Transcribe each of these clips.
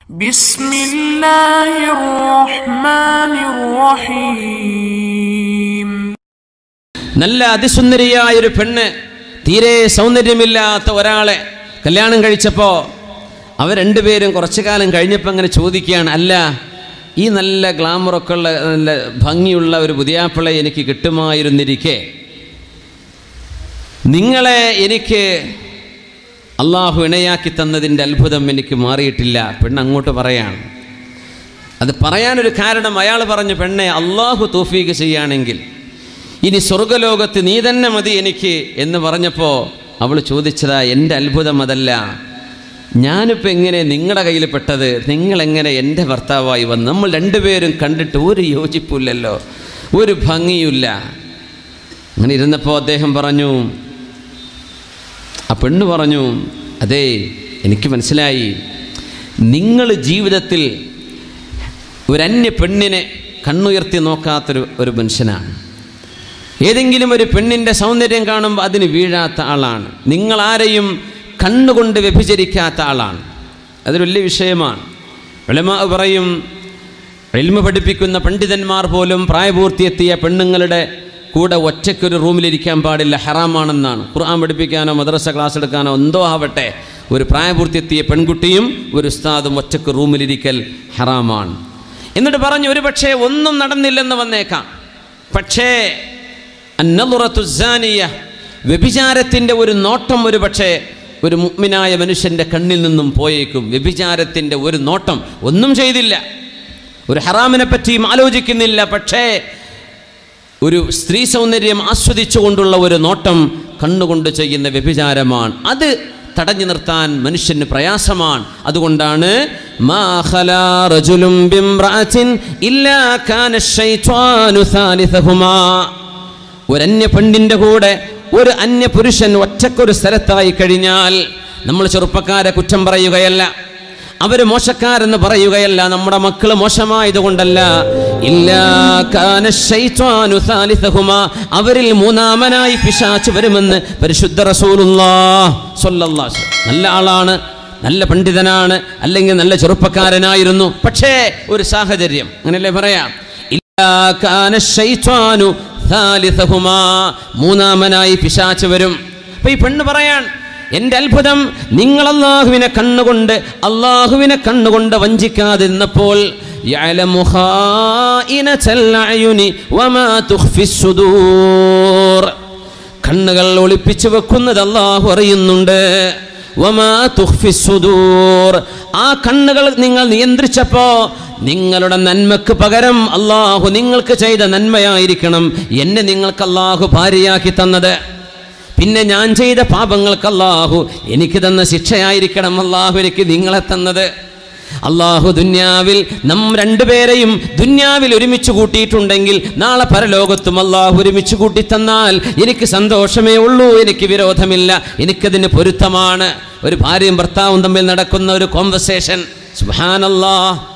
بسم الله الرحمن الرحيم നല്ല അതിസുന്ദരിയായ ഒരു പെണ്ണ് തീരെ സൗന്ദര്യമില്ലാത്ത ഒരാളെ കല്യാണം കഴിച്ചപ്പോൾ അവർ രണ്ടുപേരും കുറച്ചു കാലം കഴിഞ്ഞപ്പോൾ അങ്ങനെ ചോദിക്കുകയാണ് അല്ല ഈ നല്ല ഗ്ലാമറൊക്കെ ഉള്ള നല്ല ഭംഗിയുള്ള ഒരു പുതിയാപ്പിളെ എനിക്ക് കിട്ടുമായിരുന്നിരിക്കെ നിങ്ങളെ എനിക്ക് അള്ളാഹു ഇണയാക്കി തന്നതിൻ്റെ അത്ഭുതം എനിക്ക് മാറിയിട്ടില്ല പെണ്ണ് അങ്ങോട്ട് പറയാണ് അത് പറയാനൊരു കാരണം അയാൾ പറഞ്ഞു പെണ്ണെ അള്ളാഹു തൗഫീക്ക് ചെയ്യുകയാണെങ്കിൽ ഇനി സ്വർഗലോകത്ത് നീ തന്നെ മതി എനിക്ക് എന്ന് പറഞ്ഞപ്പോൾ അവൾ ചോദിച്ചതാ എൻ്റെ അത്ഭുതം അതല്ല ഞാനിപ്പോൾ എങ്ങനെ നിങ്ങളുടെ കയ്യിൽ പെട്ടത് നിങ്ങളെങ്ങനെ എൻ്റെ ഭർത്താവായി വന്നു നമ്മൾ രണ്ടുപേരും കണ്ടിട്ട് ഒരു യോജിപ്പില്ലല്ലോ ഒരു ഭംഗിയുമില്ല അങ്ങനെ ഇരുന്നപ്പോൾ അദ്ദേഹം പറഞ്ഞു ആ പെണ്ണ് പറഞ്ഞു അതെ എനിക്ക് മനസ്സിലായി നിങ്ങൾ ജീവിതത്തിൽ ഒരു അന്യ പെണ്ണിനെ കണ്ണുയർത്തി നോക്കാത്തൊരു ഒരു മനുഷ്യനാണ് ഏതെങ്കിലും ഒരു പെണ്ണിൻ്റെ സൗന്ദര്യം കാണുമ്പോൾ അതിന് വീഴാത്ത ആളാണ് നിങ്ങൾ ആരെയും കണ്ണുകൊണ്ട് വ്യഭിചരിക്കാത്ത ആളാണ് അതൊരു വലിയ വിഷയമാണ് വെളിമ പറയും എൽമ പഠിപ്പിക്കുന്ന പണ്ഡിതന്മാർ പോലും പ്രായപൂർത്തിയെത്തിയ പെണ്ണുങ്ങളുടെ കൂടെ ഒറ്റയ്ക്കൊരു റൂമിലിരിക്കാൻ പാടില്ല ഹറാമാണെന്നാണ് ഖുർആൻ പഠിപ്പിക്കാനോ മദ്രസ ക്ലാസ് എടുക്കാനോ എന്തോ ആവട്ടെ ഒരു പ്രായപൂർത്തിയെത്തിയ പെൺകുട്ടിയും ഒരു ഉസ്താദും ഒറ്റയ്ക്ക് റൂമിലിരിക്കൽ ഹറാമാണ് എന്നിട്ട് പറഞ്ഞു ഒരു പക്ഷേ ഒന്നും നടന്നില്ലെന്ന് വന്നേക്കാം പക്ഷേ അന്നലുറത്തുസാനിയ വ്യഭിചാരത്തിൻ്റെ ഒരു നോട്ടം ഒരു പക്ഷേ ഒരു മുഗ്മിനായ മനുഷ്യൻ്റെ കണ്ണിൽ നിന്നും പോയേക്കും വ്യഭിചാരത്തിൻ്റെ ഒരു നോട്ടം ഒന്നും ചെയ്തില്ല ഒരു ഹറാമിനെ പറ്റിയും ആലോചിക്കുന്നില്ല പക്ഷേ ഒരു സ്ത്രീ സൗന്ദര്യം ആസ്വദിച്ചുകൊണ്ടുള്ള ഒരു നോട്ടം കണ്ണുകൊണ്ട് ചെയ്യുന്ന വ്യഭിചാരമാണ് അത് തടഞ്ഞു നിർത്താൻ മനുഷ്യന് പ്രയാസമാണ് അതുകൊണ്ടാണ് മാ ഖലാ റജുലും ബിംറഅത്തിൻ ഇല്ലാ കാന ശൈത്വാനു സാലിസഹുമാ ഒരു അന്യ പെണ്ണിൻ്റെ കൂടെ ഒരു അന്യ പുരുഷൻ ഒറ്റക്കൊരു സ്ഥലത്തായി കഴിഞ്ഞാൽ നമ്മൾ ചെറുപ്പക്കാരെ കുറ്റം പറയുകയല്ല അവർ മോശക്കാരെന്ന് പറയുകയല്ല നമ്മുടെ മക്കൾ മോശമായതുകൊണ്ടല്ല ഇല്ലാ കാന ശൈത്വാനു സാലിസഹുമാ അവരിൽ മൂന്നാമനായി പിശാച്ച് വരുമെന്ന് പരിശുദ്ധ റസൂലുള്ളാഹ് സ്വല്ലല്ലാഹു അലൈഹി വസല്ലം. നല്ല ആളാണ് നല്ല പണ്ഡിതനാണ് അല്ലെങ്കിൽ നല്ല ചെറുപ്പക്കാരനായിരുന്നു പക്ഷേ ഒരു സാഹചര്യം അങ്ങനെയല്ലേ പറയാം ഇല്ലാ കാന ശൈത്വാനു സാലിസഹുമാ മൂന്നാമനായി പിശാച്ച് വരും അപ്പൊ ഈ പെണ്ണ് പറയാൻ എൻ്റെ അത്ഭുതം നിങ്ങൾ അള്ളാഹുവിനെ കണ്ണുകൊണ്ട് അള്ളാഹുവിനെ കണ്ണുകൊണ്ട് വഞ്ചിക്കാതിരുന്നപ്പോൾ يعلم خائنة الأعين وما تخفي الصدور കണ്ണുകൾ ഒളിപ്പിച്ചു വെക്കുന്നത് അള്ളാഹു അറിയുന്നുണ്ട് വമാ തുഖ്ഫി സുദൂർ ആ കണ്ണുകൾ നിങ്ങൾ നിയന്ത്രിച്ചപ്പോ നിങ്ങളുടെ നന്മക്ക് പകരം അള്ളാഹു നിങ്ങൾക്ക് ചെയ്ത നന്മയായിരിക്കണം എന്നെ നിങ്ങൾക്ക് അള്ളാഹു ഭാര്യയാക്കി തന്നത് പിന്നെ ഞാൻ ചെയ്ത പാപങ്ങൾക്ക് അള്ളാഹു എനിക്ക് തന്ന ശിക്ഷയായിരിക്കണം അള്ളാഹു എനിക്ക് നിങ്ങളെ തന്നത് അള്ളാഹു ദുന്യാവിൽ നം രണ്ടുപേരെയും ദുന്യാവിൽ ഒരുമിച്ച് കൂട്ടിയിട്ടുണ്ടെങ്കിൽ നാളെ പരലോകത്തും അള്ളാഹു ഒരുമിച്ച് കൂട്ടി തന്നാൽ എനിക്ക് സന്തോഷമേ ഉള്ളൂ എനിക്ക് വിരോധമില്ല എനിക്കതിന് പൊരുത്തമാണ് ഒരു ഭാര്യയും ഭർത്താവും തമ്മിൽ നടക്കുന്ന ഒരു കോൺവെർസേഷൻ സുഹാനല്ലാ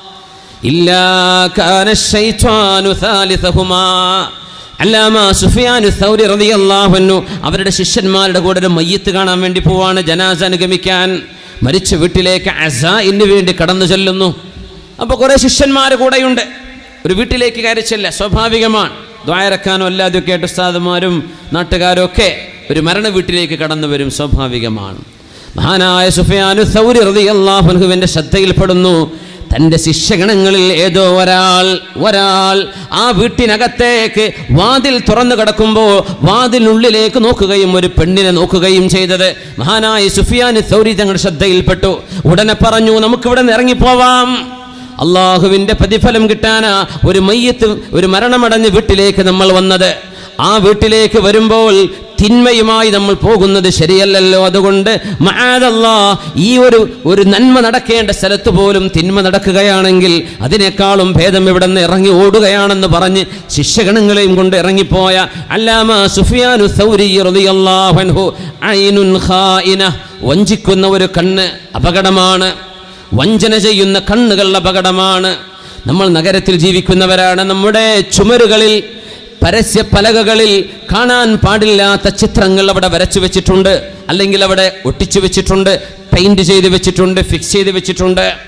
ഇല്ലാ കാന ശൈത്വാനു സാലിസഹുമാ അല്ലാമ സുഫിയാനു സൗരി റളിയല്ലാഹു അൻഹു അവരുടെ ശിഷ്യന്മാരുടെ കൂടെ ഒരു മയ്യത്ത് കാണാൻ വേണ്ടി പോവാണ് ജനാസ അനുഗമിക്കാൻ മരിച്ച വീട്ടിലേക്ക് അസാഇന് വേണ്ടി കടന്നു ചെല്ലുന്നു അപ്പോൾ കുറേ ശിഷ്യന്മാർ കൂടെയുണ്ട് ഒരു വീട്ടിലേക്ക് കയറി ചെല്ല സ്വാഭാവികമാണ് ദ്വായറക്കാനോ അല്ലാതെയൊക്കെ ആയിട്ട് ഉസ്താദുമാരും നാട്ടുകാരും ഒക്കെ ഒരു മരണ വീട്ടിലേക്ക് കടന്നു വരും സ്വാഭാവികമാണ് മഹാനായ സുഫിയാനു സൗരി റളിയല്ലാഹു അൻഹുവിൻ്റെ ശ്രദ്ധയിൽപ്പെടുന്നു തൻ്റെ ശിഷ്യഗണങ്ങളിൽ ഏതോ ഒരാൾ ഒരാൾ ആ വീട്ടിനകത്തേക്ക് വാതിൽ തുറന്നു കിടക്കുമ്പോൾ വാതിലിനുള്ളിലേക്ക് നോക്കുകയും ഒരു പെണ്ണിനെ നോക്കുകയും ചെയ്തത് മഹാനായ സുഫിയാൻ സൗരി തങ്ങളുടെ ശ്രദ്ധയിൽപ്പെട്ടു ഉടനെ പറഞ്ഞു നമുക്കിവിടെ നിന്ന് ഇറങ്ങിപ്പോവാം അള്ളാഹുവിൻ്റെ പ്രതിഫലം കിട്ടാനാ ഒരു മയ്യത്ത് ഒരു മരണമടഞ്ഞ് വീട്ടിലേക്ക് നമ്മൾ വന്നത് ആ വീട്ടിലേക്ക് വരുമ്പോൾ തിന്മയുമായി നമ്മൾ പോകുന്നത് ശരിയല്ലല്ലോ അതുകൊണ്ട് മഹാദല്ലാ ഈ ഒരു ഒരു നന്മ നടക്കേണ്ട സ്ഥലത്ത് പോലും തിന്മ നടക്കുകയാണെങ്കിൽ അതിനേക്കാളും ഭേദം ഇവിടെ നിന്ന് ഇറങ്ങി ഓടുകയാണെന്ന് പറഞ്ഞ് ശിഷ്യഗണങ്ങളെയും കൊണ്ട് ഇറങ്ങിപ്പോയ അല്ലാമ സുഫിയാനു സൗരി റളിയല്ലാഹു അൻഹു ഐനുൻ ഖായിന വഞ്ചിക്കുന്ന ഒരു കണ്ണ് അപകടമാണ് വഞ്ചന ചെയ്യുന്ന കണ്ണുകൾ അപകടമാണ് നമ്മൾ നഗരത്തിൽ ജീവിക്കുന്നവരാണ് നമ്മുടെ ചുമരുകളിൽ പരസ്യ പലകകളിൽ കാണാൻ പാടില്ലാത്ത ചിത്രങ്ങൾ അവിടെ വരച്ചു വെച്ചിട്ടുണ്ട് അല്ലെങ്കിൽ അവിടെ ഒട്ടിച്ചു വെച്ചിട്ടുണ്ട് പെയിന്റ് ചെയ്ത് വെച്ചിട്ടുണ്ട് ഫിക്സ് ചെയ്ത് വെച്ചിട്ടുണ്ട്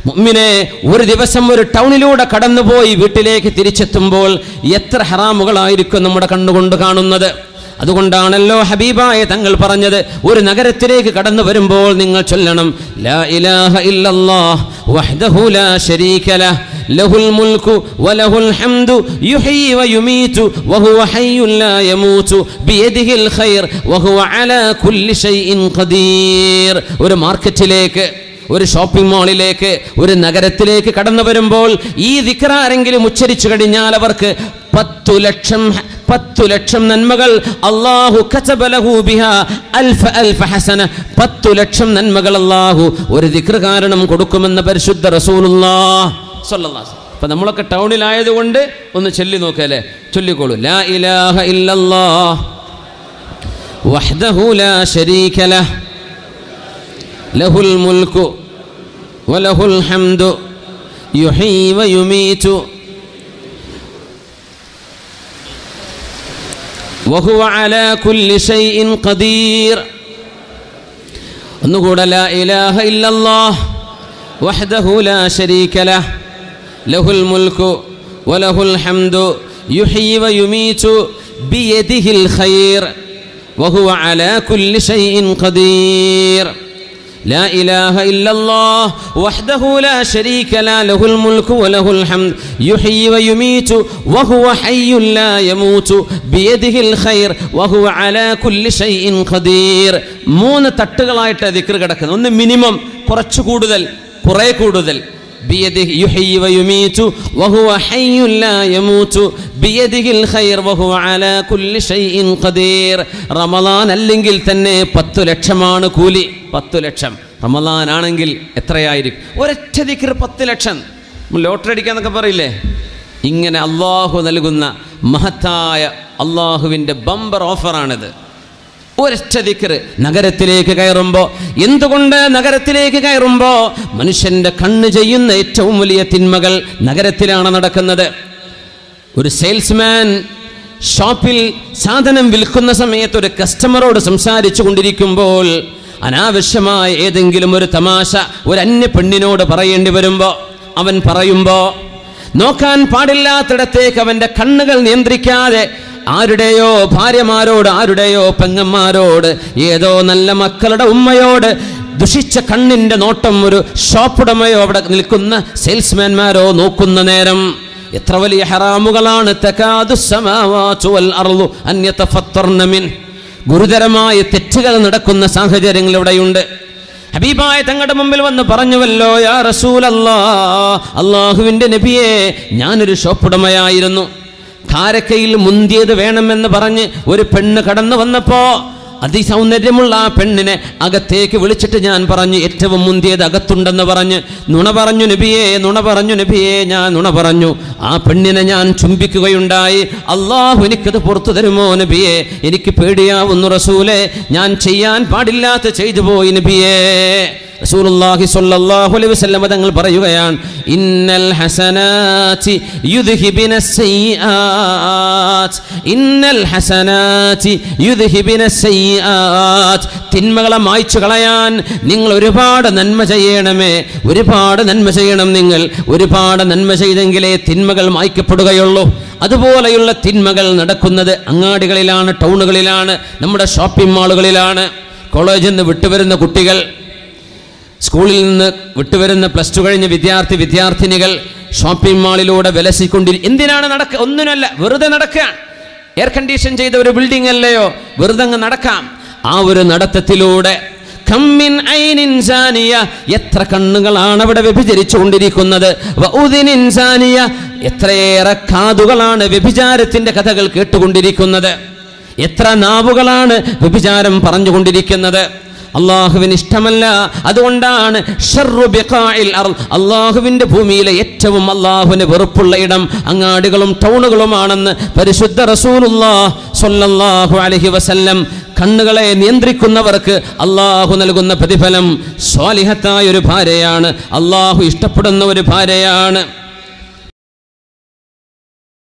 മുഅ്മിനെ ഒരു ദിവസം ഒരു ടൗണിലൂടെ കടന്നുപോയി വീട്ടിലേക്ക് തിരിച്ചെത്തുമ്പോൾ എത്ര ഹറാമുകളായിരിക്കും നമ്മുടെ കണ്ണുകൊണ്ട് കാണുന്നത് അതുകൊണ്ടാണല്ലോ ഹബീബായ തങ്ങൾ പറഞ്ഞത് ഒരു നഗരത്തിലേക്ക് കടന്നു വരുമ്പോൾ നിങ്ങൾ ചൊല്ലണം ലാ ഇലാഹ ഇല്ലല്ലാഹ് വഹ്ദഹു ലാ ശരീക ലഹ് ലഹുൽ മുൽക്കു വലഹുൽ ഹംദു യുഹ്യി വയുമീതു വഹുവ ഹയ്യുൻ ലാ യമൂതു ബിയദിഹിൽ ഖൈർ വഹുവ അലാ കുല്ലി ഷൈഇൻ ഖദീർ ഒരു മാർക്കറ്റിലേക്ക് ഒരു ഷോപ്പിംഗ് മാളിലേക്ക് ഒരു നഗരത്തിലേക്ക് കടന്നു വരുമ്പോൾ ഈ ദിക്റാരെങ്കിലും ഉച്ചരിച്ചു കഴിഞ്ഞാൽ അവർക്ക് പത്തു ലക്ഷം പത്തു ലക്ഷം നന്മകൾ അള്ളാഹു കച്ചബലഹു ബിഹ അൽഫ അൽഫ ഹസന പത്തു ലക്ഷം നന്മകൾ അള്ളാഹു ഒരു ദിക്ർ കാരണം കൊടുക്കുമെന്ന പരിശുദ്ധ റസൂലുള്ളാഹ് സ്വല്ലല്ലാഹു അലൈഹി വസല്ലം. അപ്പൊ നമ്മളൊക്കെ ടൗണിലായതുകൊണ്ട് ഒന്ന് ചൊല്ലി നോക്കല്ലേ ചൊല്ലിക്കോളൂ ലാ ഇലാഹ ഇല്ലല്ലാഹ് വഹ്ദഹു ലാ ശരീക ലഹ് ലഹുൽ മുൽക്കു വലഹുൽ ഹംദു യുഹീ വയുമീതു وهو على كل شيء قدير ഒന്നുകൂടെ لا إله إلا الله وحده لا شريك له له الملك وله الحمد يحيي ويميت بيده الخير وهو على كل شيء قدير لا إله إلا الله وحده لا شريك له له الملك وله الحمد يحيي ويميت وهو حي لا يموت بيده الخير وهو على كل شيء قدير മൂന്ന് തട്ടുകളായിട്ട് ദിക്ർ കിടക്കുന്നത് ഒന്ന് മിനിമം കുറച്ച് കൂടുതൽ കുറെ കൂടുതൽ بيده يحيي ويميت وهو حي لا يموت بيده الخير وهو على كل شيء قدير റമളാൻ അല്ലെങ്കിൽ തന്നെ പത്തു ലക്ഷമാണ് കൂലി പത്തു ലക്ഷം റമളാൻ ആണെങ്കിൽ എത്രയായിരിക്കും ഒരൊറ്റ ദിക്ർ പത്ത് ലക്ഷം നമ്മൾ ലോട്ടറി അടിക്കാന്നൊക്കെ പറയില്ലേ ഇങ്ങനെ അള്ളാഹു നൽകുന്ന മഹത്തായ അള്ളാഹുവിൻ്റെ ബമ്പർ ഓഫറാണിത് ഒരൊറ്റ ദിക്ർ നഗരത്തിലേക്ക് കയറുമ്പോൾ എന്തുകൊണ്ട് നഗരത്തിലേക്ക് കയറുമ്പോൾ മനുഷ്യന്റെ കണ്ണ് ചെയ്യുന്ന ഏറ്റവും വലിയ തിന്മകൾ നഗരത്തിലാണ് നടക്കുന്നത് ഒരു സെയിൽസ്മാൻ ഷോപ്പിൽ സാധനം വിൽക്കുന്ന സമയത്ത് ഒരു കസ്റ്റമറോട് സംസാരിച്ചു കൊണ്ടിരിക്കുമ്പോൾ അനാവശ്യമായ ഏതെങ്കിലും ഒരു തമാശ ഒരു അന്യ പെണ്ണിനോട് പറയേണ്ടി വരുമ്പോൾ അവൻ പറയുമ്പോൾ നോക്കാൻ പാടില്ലാത്തിടത്തേക്ക് അവൻ്റെ കണ്ണുകൾ നിയന്ത്രിക്കാതെ ആരുടെയോ ഭാര്യമാരോട് ആരുടെയോ പെങ്ങന്മാരോട് ഏതോ നല്ല മക്കളുടെ ഉമ്മയോട് ദുഷിച്ച കണ്ണിന്റെ നോട്ടം ഒരു ഷോപ്പുടമയോ അവിടെ നിൽക്കുന്ന സെയിൽസ്മാൻമാരോ നോക്കുന്ന നേരം എത്ര വലിയ ഹറാമുകളാണ് തകാദു സമാവാതു വൽ അർളു അൻ യതഫത്തർന മിൻ ഗുരുതരമായ തെറ്റുകൾ നടക്കുന്ന സാഹചര്യങ്ങൾ ഇവിടെയുണ്ട് ഹബീബായ തങ്ങളുടെ മുമ്പിൽ വന്ന് പറഞ്ഞുവല്ലോ യാ റസൂലല്ലാ അള്ളാഹുവിൻ്റെ നബിയെ ഞാനൊരു ഷോപ്പുടമയായിരുന്നു കാരക്കയിൽ മുന്തിയത് വേണമെന്ന് പറഞ്ഞ് ഒരു പെണ്ണ് കടന്നു വന്നപ്പോ അതിസൗന്ദര്യമുള്ള ആ പെണ്ണിനെ അകത്തേക്ക് വിളിച്ചിട്ട് ഞാൻ പറഞ്ഞു ഏറ്റവും മുന്തിയത് അകത്തുണ്ടെന്ന് പറഞ്ഞ് നുണ പറഞ്ഞു നബിയെ നുണ പറഞ്ഞു നബിയെ ഞാൻ നുണ പറഞ്ഞു ആ പെണ്ണിനെ ഞാൻ ചുംബിക്കുകയുണ്ടായി അള്ളാഹു എനിക്കത് പുറത്തു തരുമോ നബിയെ എനിക്ക് പേടിയാവുന്നു റസൂലെ ഞാൻ ചെയ്യാൻ പാടില്ലാത്ത ചെയ്തു പോയി നബിയേ റസൂലുള്ളാഹി സ്വല്ലല്ലാഹു അലൈഹി വസല്ലം തങ്ങൾ പറയുകയാണ് ഇന്നൽ ഹസനാതി യുദ്ഹിബിന സയ്യിആത്ത് ഇന്നൽ ഹസനാതി യുദ്ഹിബിന സയ്യിആത്ത് തിന്മകളെ മായ്ച്ചു കളയാൻ നിങ്ങൾ ഒരുപാട് നന്മ ചെയ്യണമേ ഒരുപാട് നന്മ ചെയ്യണം നിങ്ങൾ ഒരുപാട് നന്മ ചെയ്തെങ്കിലേ തിന്മകൾ മായ്ക്കപ്പെടുകയുള്ളൂ അതുപോലെയുള്ള തിന്മകൾ നടക്കുന്നത് അങ്ങാടികളിലാണ് ടൗണുകളിലാണ് നമ്മുടെ ഷോപ്പിംഗ് മാളുകളിലാണ് കോളേജിൽ നിന്ന് വിട്ടുവരുന്ന കുട്ടികൾ സ്കൂളിൽ നിന്ന് വിട്ടുവരുന്ന പ്ലസ് ടു കഴിഞ്ഞ വിദ്യാർത്ഥി വിദ്യാർത്ഥിനികൾ ഷോപ്പിംഗ് മാളിലൂടെ വിലസിക്കൊണ്ടിരി എന്തിനാണ് നടക്കുക ഒന്നിനല്ല വെറുതെ നടക്കാൻ എയർ കണ്ടീഷൻ ചെയ്ത ഒരു ബിൽഡിംഗ് അല്ലയോ വെറുതെ അങ്ങ് നടക്കാം ആ ഒരു നടത്തത്തിലൂടെ കമ്മിൻ ഐനിൻ സാനിയ എത്ര കണ്ണുകളാണ് അവിടെ വ്യഭിചരിച്ചു കൊണ്ടിരിക്കുന്നത് വഉദിനിൻ സാനിയ എത്രയേറെ കാതുകളാണ് വ്യഭിചാരത്തിന്റെ കഥകൾ കേട്ടുകൊണ്ടിരിക്കുന്നത് എത്ര നാവുകളാണ് വ്യഭിചാരം പറഞ്ഞുകൊണ്ടിരിക്കുന്നത് അള്ളാഹുവിന് ഇഷ്ടമല്ല അതുകൊണ്ടാണ് ഷർറു ബിഖാഇൽ അർള്. അള്ളാഹുവിന്റെ ഭൂമിയിലെ ഏറ്റവും അള്ളാഹുവിന് വെറുപ്പുള്ള ഇടം അങ്ങാടികളും ടൗണുകളുമാണെന്ന് പരിശുദ്ധ റസൂലുള്ളാഹ് സ്വല്ലല്ലാഹു അലൈഹി വസല്ലം കണ്ണുകളെ നിയന്ത്രിക്കുന്നവർക്ക് അള്ളാഹു നൽകുന്ന പ്രതിഫലം സ്വാലിഹത്തായ ഒരു ഭാര്യയാണ് അള്ളാഹു ഇഷ്ടപ്പെടുന്ന ഒരു ഭാര്യയാണ്